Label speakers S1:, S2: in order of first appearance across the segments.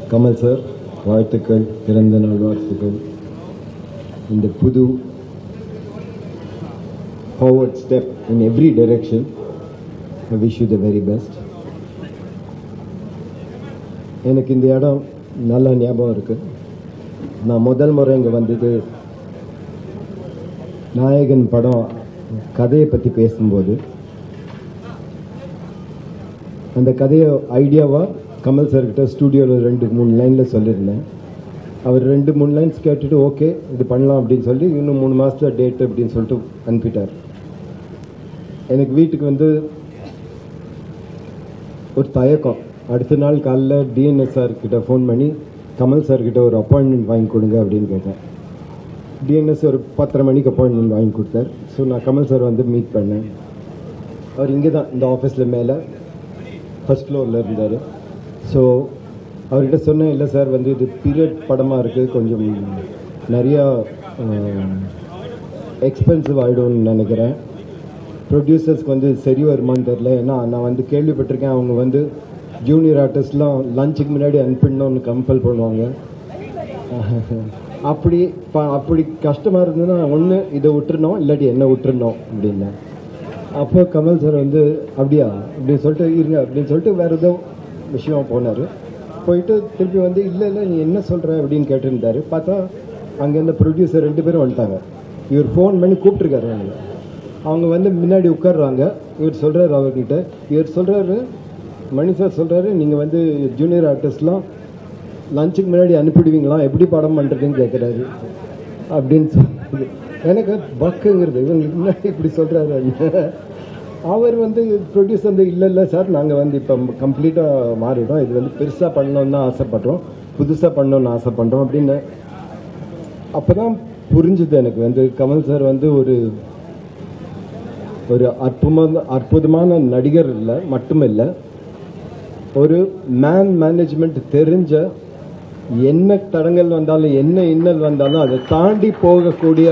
S1: Kamal sir வாழ்த்துக்கள் பிறந்த நாள் வாழ்த்துக்கள் இந்த புது forward step in every direction. I wish you the very best. எனக்கு இந்த இடம் நல்ல ஞாபகம் இருக்கு நான் முதல் முறை இங்கே வந்தது நாயகன் படம் கதையை பற்றி பேசும்போது அந்த கதையை ஐடியாவாக கமல் சார்கிட்ட ஸ்டூடியோவில் ரெண்டு மூணு லைனில் சொல்லியிருந்தேன் அவர் ரெண்டு மூணு லைன்ஸ் கேட்டுட்டு ஓகே இது பண்ணலாம் அப்படின்னு சொல்லி இன்னும் மூணு மாதத்தில் டேட் அப்படின்னு சொல்லிட்டு அனுப்பிட்டார் எனக்கு வீட்டுக்கு வந்து ஒரு தயக்கம் அடுத்த நாள் காலைல டிஎன்எஸ் சார் கிட்ட ஃபோன் பண்ணி கமல் சார் கிட்ட ஒரு அப்பாயின்மெண்ட் வாங்கி கொடுங்க அப்படின்னு கேட்டேன் டிஎன்எஸ் ஒரு பத்தரை மணிக்கு அப்பாயின்மெண்ட் வாங்கி கொடுத்தார் ஸோ நான் கமல் சார் வந்து மீட் பண்ணேன் அவர் இங்கே தான் இந்த ஆஃபீஸில் மேலே ஃபர்ஸ்ட் ஃப்ளோரில் இருந்தார் ஸோ அவர்கிட்ட சொன்னேன் இல்லை சார் வந்து இது பீரியட் படமாக இருக்குது கொஞ்சம் நிறையா எக்ஸ்பென்சிவ் ஆகிடும்னு நினைக்கிறேன் ப்ரொடியூசர்ஸ்க்கு வந்து சரி வருமான்னு தெரில ஏன்னா நான் வந்து கேள்விப்பட்டிருக்கேன் அவங்க வந்து ஜூனியர் ஆர்டிஸ்ட்லாம் லஞ்சுக்கு முன்னாடி அனுப்பிடணும்னு கம்பல் பண்ணுவாங்க அப்படி ப- அப்படி கஷ்டமாக இருந்ததுன்னா ஒன்று இதை விட்டுறணும் இல்லாட்டி என்ன விட்டுறணும் அப்படின்னேன் அப்போ கமல் சார் வந்து அப்படியா அப்படின்னு சொல்லிட்டு இருங்க அப்படின்னு சொல்லிட்டு வேற ஏதோ விஷயம் போனார் போயிட்டு திருப்பி வந்து இல்லை இல்லை நீ என்ன சொல்கிற அப்படின்னு கேட்டிருந்தாரு பார்த்தா அங்கே இருந்த ப்ரொடியூசர் ரெண்டு பேரும் வந்துட்டாங்க இவர் ஃபோன் பண்ணி கூப்பிட்ருக்காரு அவங்க அவங்க வந்து முன்னாடி உட்கார்றாங்க இவர் சொல்கிறாரு அவர்கிட்ட இவர் சொல்கிறாரு மணி சார் சொல்கிறாரு நீங்கள் வந்து ஜூனியர் ஆர்டிஸ்ட்லாம் லஞ்சுக்கு முன்னாடி அனுப்பிடுவீங்களா எப்படி படம் பண்ணுறதுன்னு கேட்குறாரு அப்படின்னு சொல்லி எனக்கு பக்குங்கிறது இவங்களுக்கு முன்னாடி இப்படி சொல்கிறாரு அவர் வந்து ப்ரொடியூசர் வந்து இல்லை இல்லை சார் நாங்கள் வந்து இப்போ கம்ப்ளீட்டாக மாறிட்டோம் இது வந்து பெருசாக பண்ணணும்னு தான் ஆசைப்படுறோம் புதுசாக பண்ணணும்னு ஆசைப்படுறோம் அப்படின்னு அப்போ தான் புரிஞ்சுது எனக்கு வந்து கமல் சார் வந்து ஒரு ஒரு அற்புதமான அற்புதமான நடிகர் இல்லை மட்டும் இல்லை ஒரு மேன் மேனேஜ்மெண்ட் தெரிஞ்ச என்ன தடங்கள் வந்தாலும் என்ன இன்னல் வந்தாலும் அதை தாண்டி போகக்கூடிய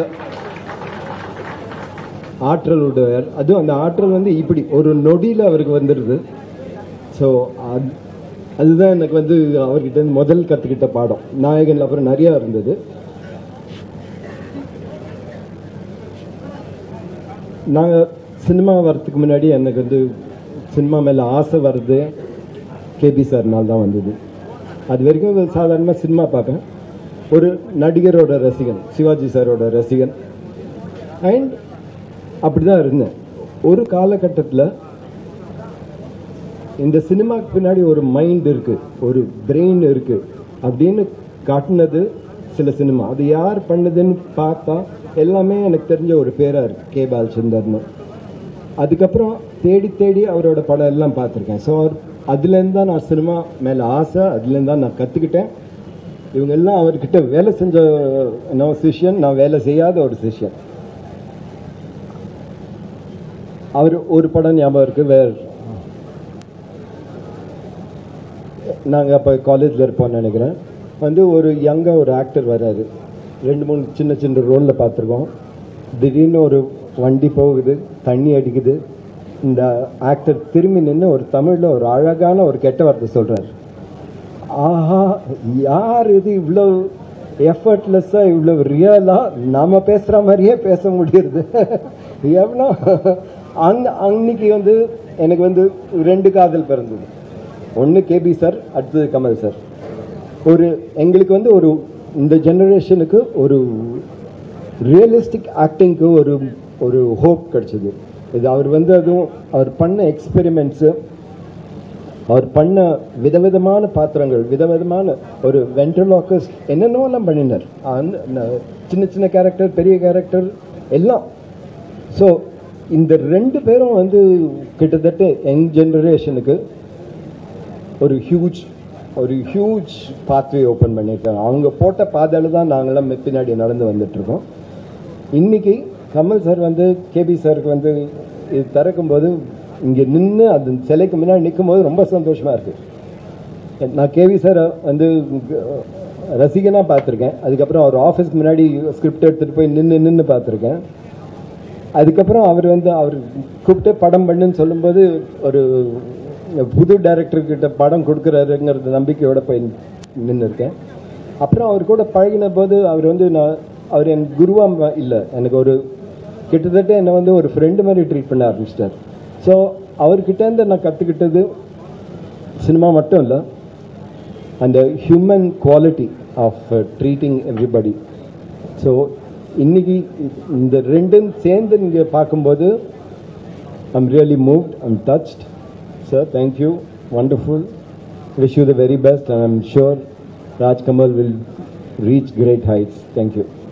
S1: ஆற்றல் உடையவர் அதுவும் அந்த ஆற்றல் வந்து இப்படி ஒரு நொடியில் அவருக்கு வந்துடுது ஸோ அதுதான் எனக்கு வந்து அவர்கிட்ட இருந்து முதல் கற்றுக்கிட்ட பாடம் நாயகன் அப்புறம் நிறையா இருந்தது நாங்கள் சினிமா வர்றதுக்கு முன்னாடி எனக்கு வந்து சினிமா மேலே ஆசை வருது கேபி சார்னால் தான் வந்தது அது வரைக்கும் சாதாரணமாக சினிமா பார்ப்பேன் ஒரு நடிகரோட ரசிகன் சிவாஜி சாரோட ரசிகன் அண்ட் அப்படி தான் இருந்தேன் ஒரு காலகட்டத்தில் இந்த சினிமாக்கு பின்னாடி ஒரு மைண்ட் இருக்கு ஒரு பிரெயின் இருக்கு அப்படின்னு காட்டினது சில சினிமா அது யார் பண்ணதுன்னு பார்த்தா எல்லாமே எனக்கு தெரிஞ்ச ஒரு பேரா இருக்கு கே பாலச்சந்தர்னு அதுக்கப்புறம் தேடி தேடி அவரோட படம் எல்லாம் பார்த்துருக்கேன் ஸோ அவர் அதுலேருந்து தான் நான் சினிமா மேலே ஆசை அதுலேருந்து தான் நான் கற்றுக்கிட்டேன் இவங்க எல்லாம் அவர்கிட்ட வேலை செஞ்ச நான் சிஷ்யன் நான் வேலை செய்யாத ஒரு சிஷ்யன் அவர் ஒரு படம் ஞாபகம் இருக்கு வேற நாங்கள் அப்போ காலேஜில் இருப்போம்னு நினைக்கிறேன் வந்து ஒரு யங்காக ஒரு ஆக்டர் வராரு ரெண்டு மூணு சின்ன சின்ன ரோலில் பார்த்துருக்கோம் திடீர்னு ஒரு வண்டி போகுது தண்ணி அடிக்குது இந்த ஆக்டர் திரும்பி நின்று ஒரு தமிழில் ஒரு அழகான ஒரு கெட்ட வார்த்தை சொல்கிறார் ஆஹா யார் இது இவ்வளோ எஃபர்ட்லெஸ்ஸாக இவ்வளோ ரியலாக நாம பேசுகிற மாதிரியே பேச முடியுது எவ்வளோ அந்த அன்னைக்கு வந்து எனக்கு வந்து ரெண்டு காதல் பிறந்தது ஒன்று கேபி சார் அடுத்தது கமல் சார் ஒரு எங்களுக்கு வந்து ஒரு இந்த ஜெனரேஷனுக்கு ஒரு ரியலிஸ்டிக் ஆக்டிங்க்கு ஒரு ஒரு ஹோப் கிடைச்சது இது அவர் வந்து அதுவும் அவர் பண்ண எக்ஸ்பெரிமெண்ட்ஸு அவர் பண்ண விதவிதமான பாத்திரங்கள் விதவிதமான ஒரு வென்ட்ரலாக்கஸ் என்னென்னலாம் பண்ணினார் அந்த ந- சின்ன சின்ன கேரக்டர் பெரிய கேரக்டர் எல்லாம் ஸோ இந்த ரெண்டு பேரும் வந்து கிட்டத்தட்ட யங் ஜெனரேஷனுக்கு ஒரு ஹியூஜ் ஒரு ஹியூஜ் பாத்வே ஓப்பன் பண்ணியிருக்காங்க அவங்க போட்ட பாதையில தான் நாங்களாம் பின்னாடி நடந்து வந்துட்டு இருக்கோம் இன்னைக்கு கமல் சார் வந்து கேபி சாருக்கு வந்து இது திறக்கும்போது இங்கே நின்று அது சிலைக்கு முன்னாடி நிற்கும் போது ரொம்ப சந்தோஷமா இருக்கு நான் கேவி சார் வந்து ரசிகனாக பார்த்துருக்கேன் அதுக்கப்புறம் அவர் ஆஃபீஸ்க்கு முன்னாடி ஸ்கிரிப்ட் எடுத்துகிட்டு போய் நின்று நின்று பார்த்துருக்கேன் அதுக்கப்புறம் அவர் வந்து அவர் கூப்பிட்டு படம் பண்ணுன்னு சொல்லும்போது ஒரு புது டைரக்டர் கிட்ட படம் கொடுக்குறாருங்கிறது நம்பிக்கையோட போய் நின்று இருக்கேன் அப்புறம் அவர் கூட பழகின போது அவர் வந்து நான் அவர் என் குருவா இல்லை எனக்கு ஒரு கிட்டத்தட்ட என்னை வந்து ஒரு ஃப்ரெண்டு மாதிரி ட்ரீட் பண்ண ஆரம்பிச்சிட்டார் ஸோ அவர்கிட்டேருந்து நான் கற்றுக்கிட்டது சினிமா மட்டும் இல்லை அந்த human quality of treating everybody so இன்னைக்கு இந்த ரெண்டும் சேர்ந்து நீங்கள் பார்க்கும்போது I'm really moved I'm touched sir thank you wonderful wish you the very best and I'm sure Rajkamal will reach great heights thank you